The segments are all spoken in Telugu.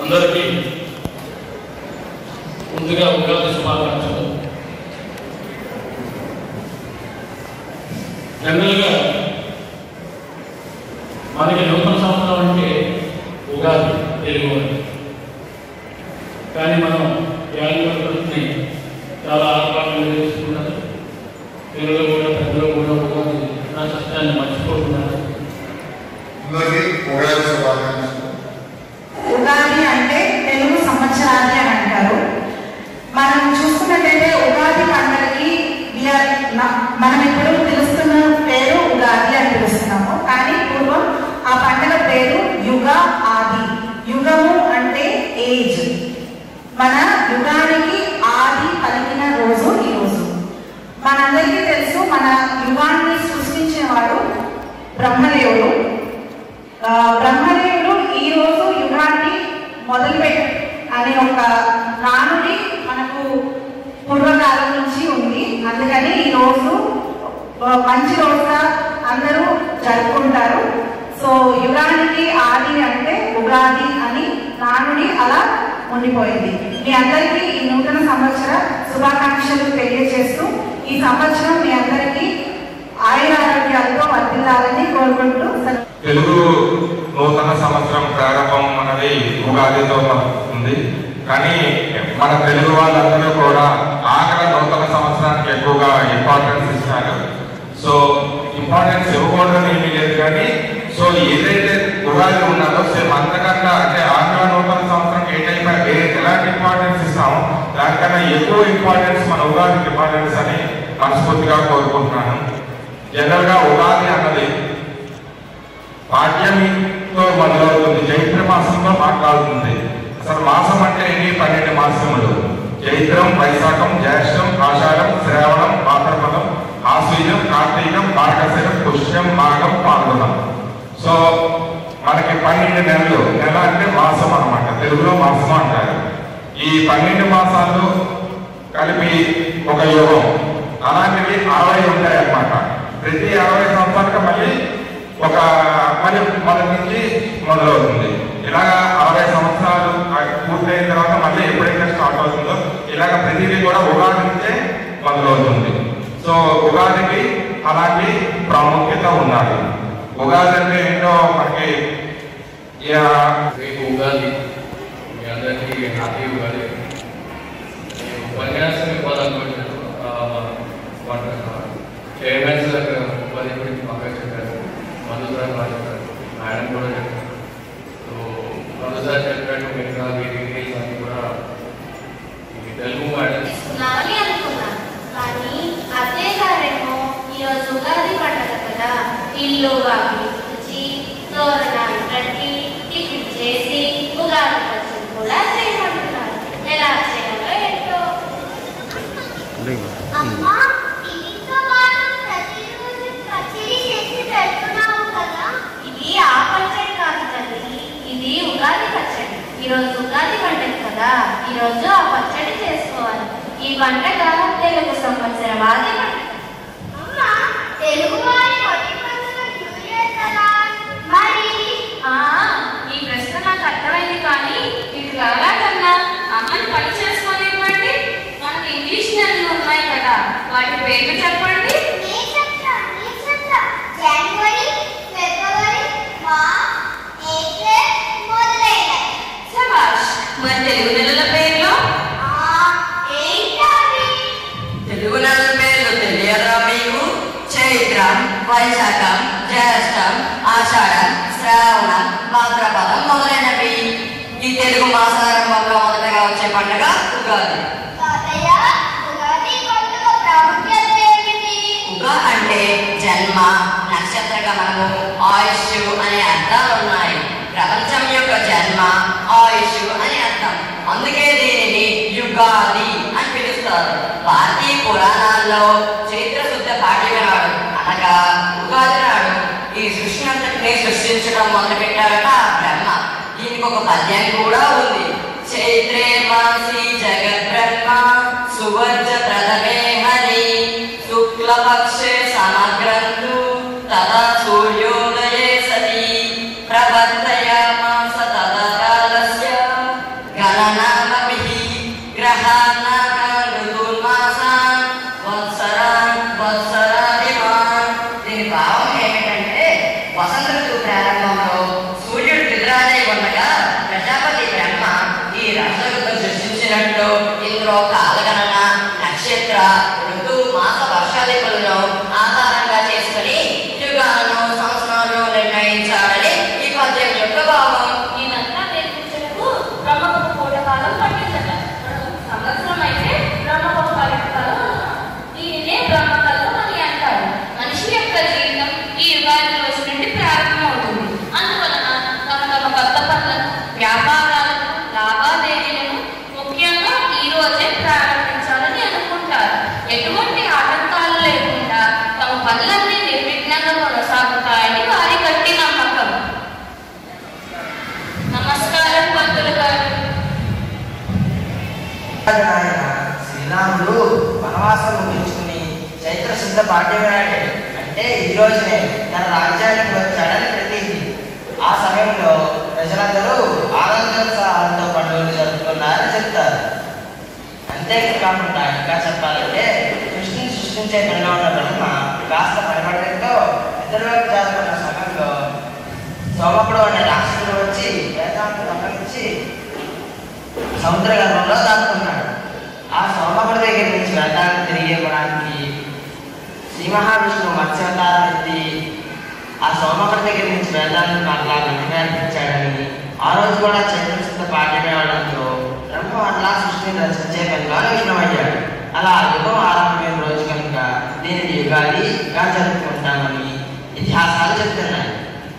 అందరికీ ముందుగా ఉగాది శుభాకాంక్షలు జనరల్గా మనకి నూతన సంవత్సరం అంటే ఉగాది తెలుగు వారికి. కానీ మనం యాదవ గురించి చాలా ఆహ్లాదంగా చేసుకున్నారు పిల్లలు కూడా పెద్దలు కూడా ఉగాది నా సత్యాన్ని మర్చిపోతున్నారు అందరికీ ఉగాది శుభాకాంక్షలు ఉగాది అంటే తెలుగు సంవత్సరాది అని అంటారు మనం చూసుకున్నట్టయితే ఉగాది పండుగకి we are న- మనం ఇప్పుడు పిలుస్తున్న పేరు ఉగాది అని పిలుస్తున్నాము కానీ పూర్వం ఆ పండుగ పేరు యుగ ఆది యుగము అంటే ఏజ్ మన యుగానికి ఆది పలికిన రోజు ఈ రోజు మనందరికీ తెలుసు మన యుగాన్ని సృష్టించేవాడు బ్రహ్మదేవుడు ఆ, బ్రహ్మదేవుడు ఈ రోజు యుగాన్ని మొదలుపెట్టి అనే ఒక నానుడి మనకు పూర్వకాలం నుంచి ఉంది అందుకని ఈ రోజు ఆ, మంచి రోజుగా అందరూ జరుపుకుంటారు సో యుగానికి ఆది అంటే ఉగాది అని నానుడి అలా ఉండిపోయింది మీ అందరికీ ఈ నూతన సంవత్సర శుభాకాంక్షలు తెలియజేస్తూ ఈ సంవత్సరం మీ అందరికీ ఆయుర ఆరోగ్యాలతో వర్తిల్లాలని కోరుకుంటూ సెలవు తెలుగు నూతన సంవత్సరం ప్రారంభం అనేది ఉగాదితో ఉంది కానీ మన తెలుగు వాళ్ళందరూ కూడా ఆఖరి నూతన సంవత్సరానికి ఎక్కువగా ఇంపార్టెన్స్ ఇస్తారు సో ఇంపార్టెన్స్ ఇవ్వకూడదని ఏమీ లేదు కానీ సో ఏదైతే ఉగాది ఉన్నదో సేమ్ అంతకన్నా అంటే ఆంధ్ర నూతన సంవత్సరం ఏ టైం ఏ ఎలాంటి ఇంపార్టెన్స్ ఇస్తామో దానికన్నా ఎక్కువ ఇంపార్టెన్స్ మన ఉగాదికి ఇంపార్టెన్స్ అని మనస్ఫూర్తిగా కోరుకుంటున్నాను జనరల్ గా ఉగాది అన్నది పాఠ్యమితో మొదలవుతుంది చైత్ర మాసంలో మాట్లాడుతుంది అసలు మాసం అంటే ఎన్ని పన్నెండు మాసములు చైత్రం వైశాఖం జ్యేష్టం ఆషాఢం శ్రావణం భాద్రపదం ఆశ్వీజం కార్తీకం మార్గశిరం పుష్యం మాఘం పాల్గొనం సో మనకి పన్నెండు నెలలు నెల అంటే మాసం అన్నమాట తెలుగులో మాసం అంటారు ఈ పన్నెండు మాసాలు కలిపి ఒక యుగం అలాంటివి అరవై ఉంటాయి అన్నమాట ప్రతి అరవై సంవత్సరాలకు మళ్ళీ ఒక మళ్ళీ మొదటి నుంచి మొదలవుతుంది ఇలాగా అరవై సంవత్సరాలు ఆ పూర్తయిన తర్వాత మళ్ళీ ఎప్పుడైతే స్టార్ట్ అవుతుందో ఇలాగ ప్రతిదీ కూడా ఉగాది నుంచే మొదలవుతుంది సో ఉగాదికి అలాంటి ప్రాముఖ్యత ఉన్నది ఉగాది అంటే ఏంటో మనకి ఇక రేపు ఉగాది మీ అందరికీ హ్యాపీ ఉగాది నేను ఉపన్యాసం ఇవ్వాలనుకుంటున్నాను చైర్మన్ సార్ ఉగాది గురించి బాగా చెప్పారు మధు సార్ బాగా చెప్పారు మేడం కూడా చెప్పారు సో మధు సార్ చెప్పినట్టు మిగతా ఈ డీటెయిల్స్ అన్ని కూడా ఈ తెలుగు మేడం ఇస్తున్నామని అనుకున్నాను కానీ అత్తయ్య గారేమో ఈరోజు ఉగాది పండుగ కదా ఇల్లు వాకి రుచి తోరణాలు కట్టి టిఫిన్ చేసి ఉగాది పచ్చడి కూడా చేయమంటున్నారు ఎలా చేయాలో ఏంటో అమ్మా దీంతో పాటు ప్రతిరోజు పచ్చడి చేసి పెడుతున్నావు కదా ఇది ఆ పచ్చడి కాదు తల్లి ఇది ఉగాది పచ్చడి ఈరోజు ఉగాది పండుగ కదా ఈరోజు ఆ పచ్చడి చేసుకోవాలి ఈ పండుగ తెలుగు సంవత్సరవాది పండుగ అమ్మా తెలుగువారి మొదటి పండుగ న్యూ ఇయర్ కదా మరి ఆ, ఈ ప్రశ్న నాకు అర్థమైంది కానీ ఇది ఎలాగన్నా అమ్మని పని చేసుకోనివ్వండి మనకు ఇంగ్లీష్ నెలలు ఉన్నాయి కదా వాటి పేర్లు చెప్పండి నేను చెప్తా నేను చెప్తా జనవరి ఫిబ్రవరి మార్చ్ ఏప్రిల్ మొదలైనవి శభాష్ మరి తెలుగు నెలల పేర్లు ఆ ఏంటవి తెలుగు నెలల పేర్లు తెలియదా మీకు చైత్రం వైశాఖం జ్యేష్టం ఆషాఢం శ్రావణం భాద్రపదం మొదలైనవి ఈ తెలుగు మాసారంభంలో మొదటగా వచ్చే పండుగ ఉగాది తాతయ్య ఉగాది పండుగ ప్రాముఖ్యత ఏమిటి ఉగ అంటే జన్మ నక్షత్ర గమనము ఆయుష్ అనే అర్థాలు ఉన్నాయి ప్రపంచం యొక్క జన్మ ఆయుష్ అని అర్థం అందుకే దీనిని యుగాది అని పిలుస్తారు భారతీయ పురాణాల్లో చైత్ర శుద్ధ పాఠ్యమి నాడు అనగా ఉగాది నాడు ఈ సృష్టి అంతటిని సృష్టించడం మొదలుపెట్టారట బ్రహ్మ దీనికి ఒక పద్యం కూడా ఉంది చైత్రే మాసి జగద్బ్రహ్మ సువర్జ ప్రథమే హరి శుక్లపక్షే సమగ్రంథు తదా సూర్యోదయే సతి ప్రవర్తయామాస తదా కాలస్య వసంత ఋతువు ప్రారంభంలో సూర్యుడు నిద్రాలై ఉండగా ప్రజాపతి బ్రహ్మ ఈ రాష్ట్రగతం సృష్టించినట్టు ఇందులో కాలగణన నక్షత్ర ఋతు మాస వర్షాలిపులను ఆధారంగా చేసుకుని యుగాలను సంవత్సరాలు నిర్ణయించాలని ఈ పద్యం యొక్క భావం ఇదంతా నేర్పించటకు బ్రహ్మకు పూటకాలం పట్టిందట సంవత్సరం అయితే బ్రహ్మకు కాలం దీనినే బ్రహ్మకల్పం అని అంటారు మనిషి యొక్క జీవితం ఈ యుగాది రోజు నుండి ప్రారంభమవుతుంది అందువలన తమ తమ కొత్త పనులను వ్యాపారాలను లావాదేవీలను ముఖ్యంగా ఈ రోజే ప్రారంభించాలని అనుకుంటారు ఎటువంటి ఆటంకాలు లేకుండా తమ పనులన్నీ నిర్విఘ్నంగా కొనసాగుతాయని వారి గట్టి నమ్మకం నమస్కారం పంతులు గారు ఆయన శ్రీరాముడు వనవాసం ముగించుకుని చైత్ర శుద్ధ పాఠ్యమేనాడే అంటే ఈ రోజునే తన రాజ్యానికి వచ్చాడని ప్రతీతి ఆ సమయంలో ప్రజలందరూ ఆనందోత్సాహాలతో పండుగలు జరుపుకున్నారని చెప్తారు అంతేకాకుండా ఇంకా చెప్పాలంటే సృష్టిని సృష్టించే పనిలో ఉన్న బ్రహ్మ కాస్త పనిపడడంతో నిద్రలోకి జారుకున్న సమయంలో సోమకుడు అనే రాక్షసుడు వచ్చి వేదాంతం గమనించి సముద్ర గర్భంలో దాక్కున్నాడు ఆ సోమకుడి దగ్గర నుంచి వేదాలను తిరిగి ఇవ్వడానికి శ్రీ మహావిష్ణువు మత్స్యావతారం ఎత్తి ఆ సోమకుడి దగ్గర నుంచి వేదాలను అట్లా అనిపించాడని ఆ రోజు కూడా చైతన్య పాఠ్యమే అవడంతో బ్రహ్మ అట్లా సృష్టిని రచించే పనిలో విష్ణువయ్యాడు అలా యుగం ఆరంభమైన రోజు కనుక దీనిని యుగాదిగా జరుపుకుంటామని ఇతిహాసాలు చెప్తున్నాయి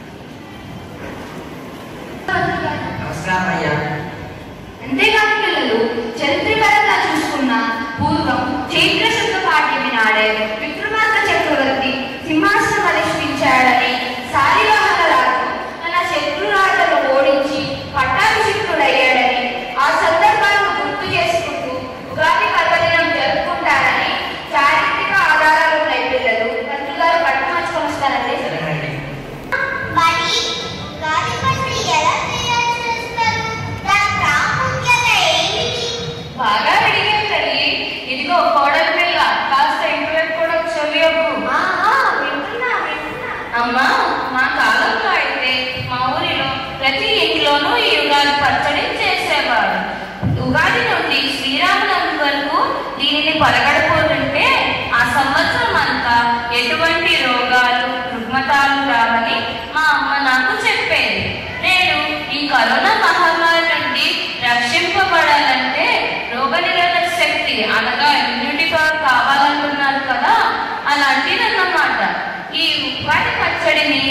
నమస్కారం అయ్యా అంతేకాదు పిల్లలు చరిత్రపరంగా చూసుకున్న పూర్వం చైత్ర శుద్ధ పాఠ్యమి నాడే విక్రమార్క చక్రవర్తి సింహాసనం అధిష్ఠించాడని శాలివాహన రాజు తన శత్రురాజును ఓడించి పట్టాభిషిక్తుడయ్యాడని ఆ సందర్భాలను గుర్తు చేసుకుంటూ ఉగాది పర్వదినం జరుపుకుంటారని చారిత్రక ఆధారాలు ఉన్నాయి పిల్లలు పంతులు గారు పట్టణాచుకొని వస్తారండి సరేనండి మరి ఉగాది పచ్చడి ఎలా తయారు చేస్తారు దాని ప్రాముఖ్యత ఏమిటి బాగా అడిగారు తల్లి ఇదిగో కోడలి పిల్ల కాస్త ఇంటివైపు కూడా చెవియొగ్గు వింటున్నా వింటున్నా అమ్మా మా కాలంలో అయితే మా ఊరిలో ప్రతి ఇంట్లోనూ ఈ ఉగాది పచ్చడి చేసేవారు ఉగాది నుండి శ్రీరామనవమి వరకు దీనిని పరగడపోతుంటే ఆ సంవత్సరం అంతా ఎటువంటి రోగాలు రుగ్మతాలు రావని మా అమ్మ నాకు చెప్పేది నేను ఈ కరోనా మహమ్మారి నుండి రక్షింపబడాలంటే రోగనిరోధక శక్తి అనగా ఇమ్యూనిటీ పవర్ కావాలంటున్నారు కదా అలాంటిదన్నమాట ఈ ఉప్పాటి పచ్చడిని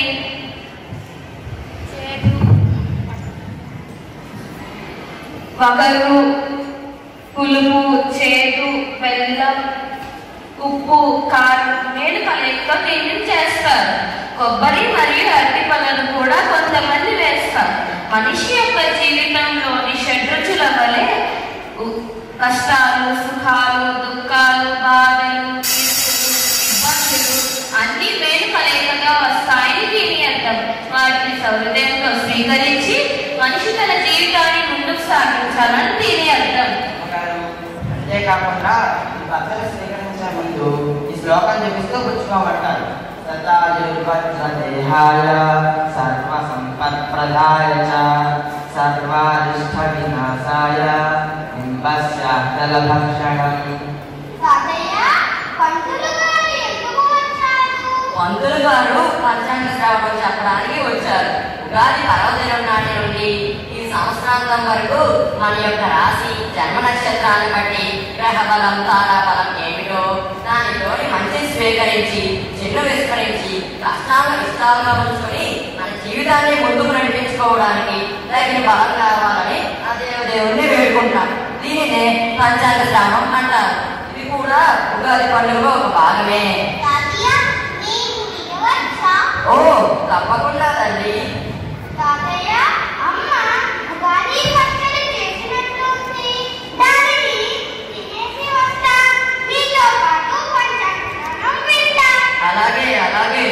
వగరు పులుపు చేదు బెల్లం ఉప్పు కారం నేను కలయికతో దీన్ని చేస్తారు కొబ్బరి మరియు అరటి పళ్ళను కూడా కొంతమంది వేస్తారు మనిషి యొక్క జీవితంలోని షడ్రుచుల వలె ఉ- కష్టాలు సుఖాలు దుఃఖాలు బాధలు కీర్తులు, ఇబ్బందులు అన్ని మేలు కలయికగా వస్తాయని దీని అర్థం వాటిని సౌహృదయంతో స్వీకరించి మనిషి తన జీవితాన్ని ముందుకు సాగించాలని దీని అర్థం అమ్మగారు అంతేకాకుండా ఈ పత్రిక స్వీకరించే ముందు ఈ శ్లోకం జపిస్తూ పుచ్చుకోమంటారు సతాయుర్వజ్రదేహాయ సర్వ సంపత్ప్రదాయ చ సర్వారిష్ట వినాశాయ నింబస్యాదలభక్షణం తాతయ్య పంతులు గారు ఎందుకు వచ్చారు పంతులు గారు పంచాంగ శ్రావణం చెప్పడానికి వచ్చారు ఉగాది పర్వదినం నాటి నుండి ఈ సంవత్సరాంతం వరకు మన యొక్క రాశి జన్మ నక్షత్రాన్ని బట్టి గ్రహ బలం తారా బలం ఏమిటో దానిలోని మంచి స్వీకరించి చిన్న విస్మరించి కష్టాలను ఇష్టాలుగా ఉంచుకొని మన జీవితాన్ని ముందుకు నడిపించుకోవడానికి తగిన బలం కావాలని ఆ దేవదేవుణ్ణి వేడుకుంటాం దీనినే పంచాంగ శ్రావణం అంటారు ఇది కూడా ఉగాది పండుగలో ఒక భాగమే తాతయ్య నీకు వినవచ్చా ఓ తప్పకుండా తల్లి తాతయ్య అమ్మ ఉగాది పచ్చడి చేసినట్టుంది దానిని తినేసి వస్తా మీతో పాటు పంచాంగం వింటా అలాగే అలాగే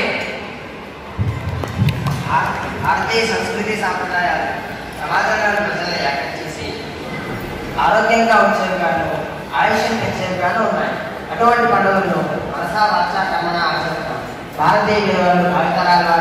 భా- భారతీయ సంస్కృతి సాంప్రదాయాలు సమాజంలోని ప్రజల్ని ఏకం చేసి ఆరోగ్యంగా ఉంచేవి గాను ఆయుష్యం పెంచేవి గాను ఉన్నాయి అటువంటి పండుగలను మనసా వాచ కర్మణ ఆచరిస్తాం భారతీయ విలువలను భావితరాల